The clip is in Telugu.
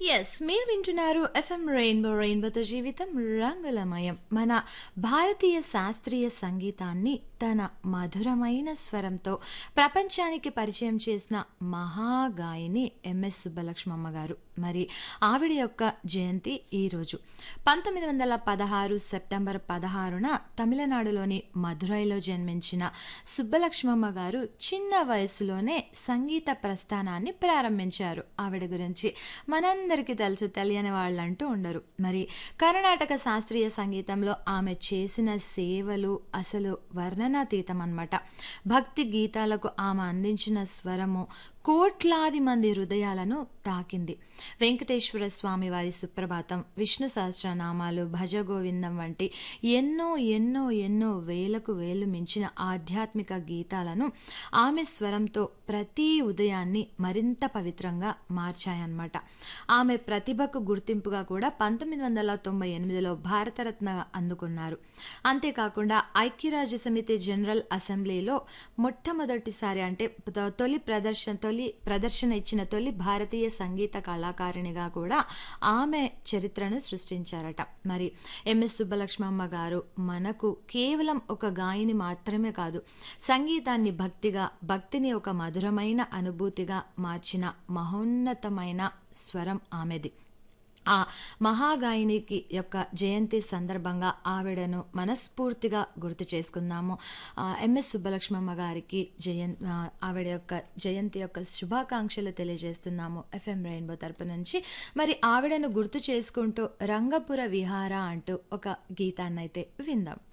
ఎస్ మీరు వింటున్నారు ఎఫ్ఎం రెయిన్బో రెయిన్బోతో జీవితం రంగులమయం మన భారతీయ శాస్త్రీయ సంగీతాన్ని తన మధురమైన స్వరంతో ప్రపంచానికి పరిచయం చేసిన మహాగాయని ఎంఎస్ సుబ్బలక్ష్మమ్మ గారు మరి ఆవిడ యొక్క జయంతి ఈరోజు పంతొమ్మిది వందల పదహారు సెప్టెంబర్ పదహారున తమిళనాడులోని మధురైలో జన్మించిన సుబ్బలక్ష్మమ్మ గారు చిన్న వయసులోనే సంగీత ప్రస్థానాన్ని ప్రారంభించారు ఆవిడ గురించి మనందరికీ తెలుసు తెలియని వాళ్ళంటూ ఉండరు మరి కర్ణాటక శాస్త్రీయ సంగీతంలో ఆమె చేసిన సేవలు అసలు వర్ణనాతీతం అన్నమాట భక్తి గీతాలకు ఆమె అందించిన స్వరము కోట్లాది మంది హృదయాలను తాకింది వెంకటేశ్వర స్వామి వారి సుప్రభాతం విష్ణు సహస్రనామాలు భజ గోవిందం వంటి ఎన్నో ఎన్నో ఎన్నో వేలకు వేలు మించిన ఆధ్యాత్మిక గీతాలను ఆమె స్వరంతో ప్రతి ఉదయాన్ని మరింత పవిత్రంగా మార్చాయన్నమాట ఆమె ప్రతిభకు గుర్తింపుగా కూడా పంతొమ్మిది వందల తొంభై ఎనిమిదిలో భారతరత్న అందుకున్నారు అంతేకాకుండా ఐక్యరాజ్య సమితి జనరల్ అసెంబ్లీలో మొట్టమొదటిసారి అంటే తొలి ప్రదర్శన తొలి ప్రదర్శన ఇచ్చిన తొలి భారతీయ సంగీత కళాకారిణిగా కూడా ఆమె చరిత్రను సృష్టించారట మరి ఎంఎస్ సుబ్బలక్ష్మమ్మ గారు మనకు కేవలం ఒక గాయని మాత్రమే కాదు సంగీతాన్ని భక్తిగా భక్తిని ఒక మధురమైన అనుభూతిగా మార్చిన మహోన్నతమైన స్వరం ఆమెది ఆ మహాగాయనికి యొక్క జయంతి సందర్భంగా ఆవిడను మనస్ఫూర్తిగా గుర్తు చేసుకుందాము ఎంఎస్ సుబ్బలక్ష్మమ్మ గారికి జయం ఆవిడ యొక్క జయంతి యొక్క శుభాకాంక్షలు తెలియజేస్తున్నాము ఎఫ్ఎం రెయిన్బో తరపు నుంచి మరి ఆవిడను గుర్తు చేసుకుంటూ రంగపుర విహార అంటూ ఒక గీతాన్నైతే విందాం